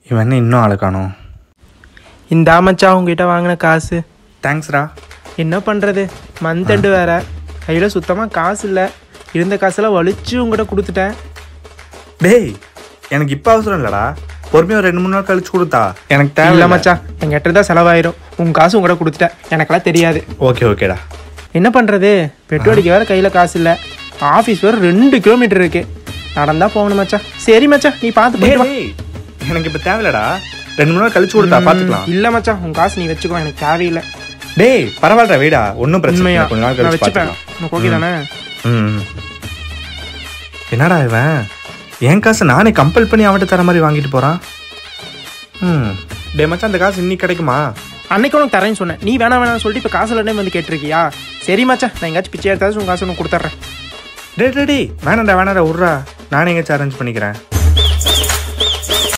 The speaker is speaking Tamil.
இவன் என்ன இன்னும் ஆளை காணோம் இந்த மச்சா உங்ககிட்ட வாங்கின காசு தேங்க்ஸ்டா என்ன பண்ணுறது மந்த் எண்டு வேற கையில் சுத்தமாக காசு இல்லை இருந்த காசெல்லாம் வலிச்சு உங்ககிட்ட கொடுத்துட்டேன் டேய் எனக்கு இப்போ அவசரம் இல்லடா பொறுமையாக ஒரு ரெண்டு மூணு நாள் கழிச்சு கொடுத்தா எனக்கு இல்லை தேவை மச்சான் எங்கிட்ட தான் செலவாயிரும் உங்கள் காசு உங்கள்கிட்ட கொடுத்துட்டேன் எனக்கெல்லாம் தெரியாது ஓகே ஓகேடா என்ன பண்ணுறது பெட்ரோல் அடிக்க வேற கையில் காசு இல்லை ஆஃபீஸ் வேறு ரெண்டு கிலோமீட்டர் இருக்கு நடந்தா போகணும் மச்சான் சரி மச்சான் நீ பார்த்து டேய் போயிட்டு வா டேய், எனக்கு இப்போ தேவையில்லடா ரெண்டு மூணு நாள் கழிச்சு கொடுத்தா பார்த்துக்கலாம் இல்லை மச்சான் உன் காசு நீ வச்சுக்கோ எனக்கு தேவையில்லை டேய் பரவாயில்ல வீடா ஒன்றும் பிரச்சனை உண்மையா இல்லை கொஞ்ச நாள் நான் கழிச்சு வச்சுப்பேன் பார்த்துக்கலாம் உனக்கு ஓகே தானே ம் என்னடா இவன் என் காசை நானே கம்பல் பண்ணி அவன்கிட்ட தர மாதிரி வாங்கிட்டு போறான் ம் டே மச்சான் அந்த காசு இன்னைக்கு கிடைக்குமா அன்னைக்கு உனக்கு தரேன்னு சொன்னேன் நீ வேணாம் வேணாம்னு சொல்லிட்டு இப்போ காசு இல்லைன்னு வந்து கேட்டிருக்கியா சரி மச்சான் நான் எங்கேயாச்சும் பிச்சை எடுத்தாச்சும் உன் காசு உனக்கு கொடுத்துட்றேன் டே டே டே வேணாண்டா வேணாடா விட்றா நானே எங்கேயாச்சும் அரேஞ்ச் பண்ணிக்கிறேன்